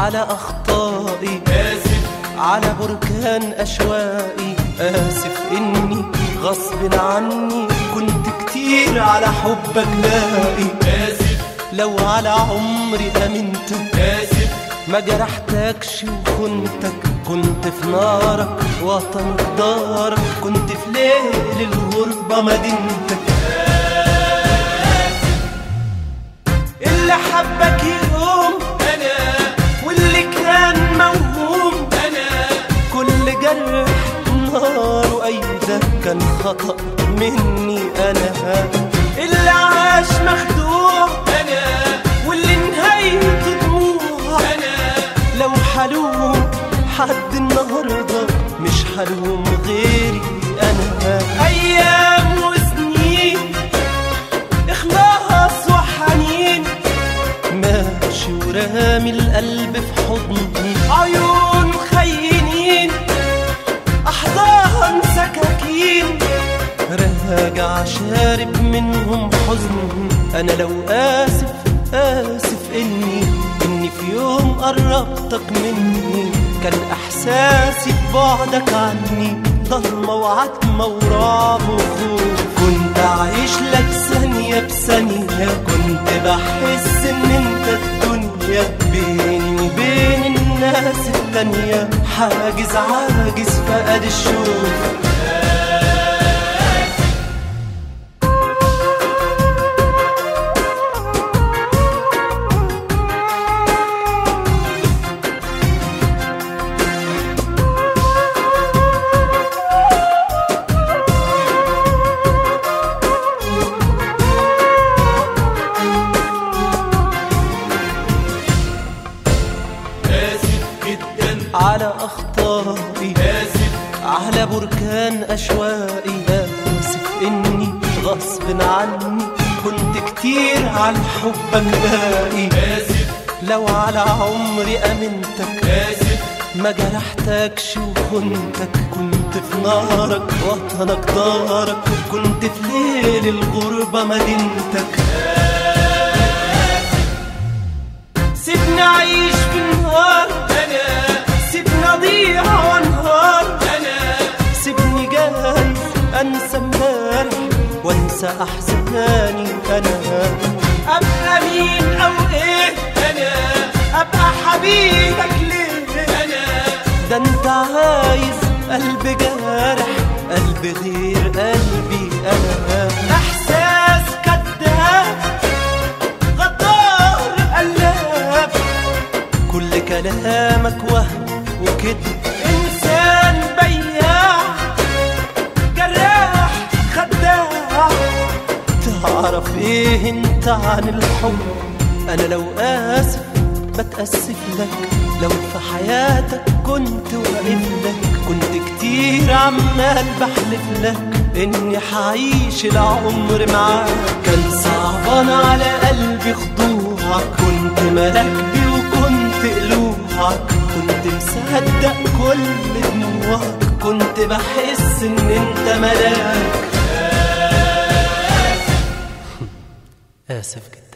على أخطائي آسف على بركان أشوائي آسف إني غصب عني كنت كتير على حبك لاقي آسف لو على عمري أمنتك آسف ما جرحتكش وخنتك كنت في نارك وطنك دارك كنت في ليل الغربة مدينتك اللي حبك يوم أنا واللي كان موهوم أنا كل جرح نار أيده كان خطأ مني أنا اللي عاش مخدوع أنا واللي نهايته دموع أنا لو حلوم حد النهارده مش حلوم غيري انا ايام وسنين اخلاص وحنين ماشي ورامي القلب في حضني عيون خينين احضان سكاكين راجع شارب منهم حزن انا لو اسف اسف اني اني في يوم قربتك مني كان احساسي ببعدك عني ضلمه وعتمه ورعب وخوف كنت عايش لك ثانيه بثانيه كنت بحس ان انت الدنيا بيني وبين الناس التانيه حاجز عاجز فقد الشوف آسف جدا على أخطائي آسف على بركان أشوائي آسف إني غصب عني كنت كتير عن حبك باقي آسف لو على عمري أمنتك آسف ما جرحتكش وخنتك كنت في نارك وطنك دارك كنت في ليل الغربة مدينتك سيبني أعيش في النهار أنا سيبني أضيع وانهار أنا سيبني جايز انسى امبارح وانسى احزاني انا ابقى مين او ايه أنا ابقى حبيبك ليه أنا ده انت عايز قلب جارح قلب غير قلبي انا احساس كذاب غدار قلاب كل كلامك وهم وكذب انسان بياع جراح خداع تعرف ايه انت عن الحب انا لو اسف بتاسف لك لو في حياتك كنت واقف لك كنت كتير عمال بحلف لك اني حعيش العمر معاك كان صعبان على قلبي خضوعك كنت ملك بي وكنت قلوعك كنت مصدق كل دموعك كنت بحس ان انت ملاك اسف جدا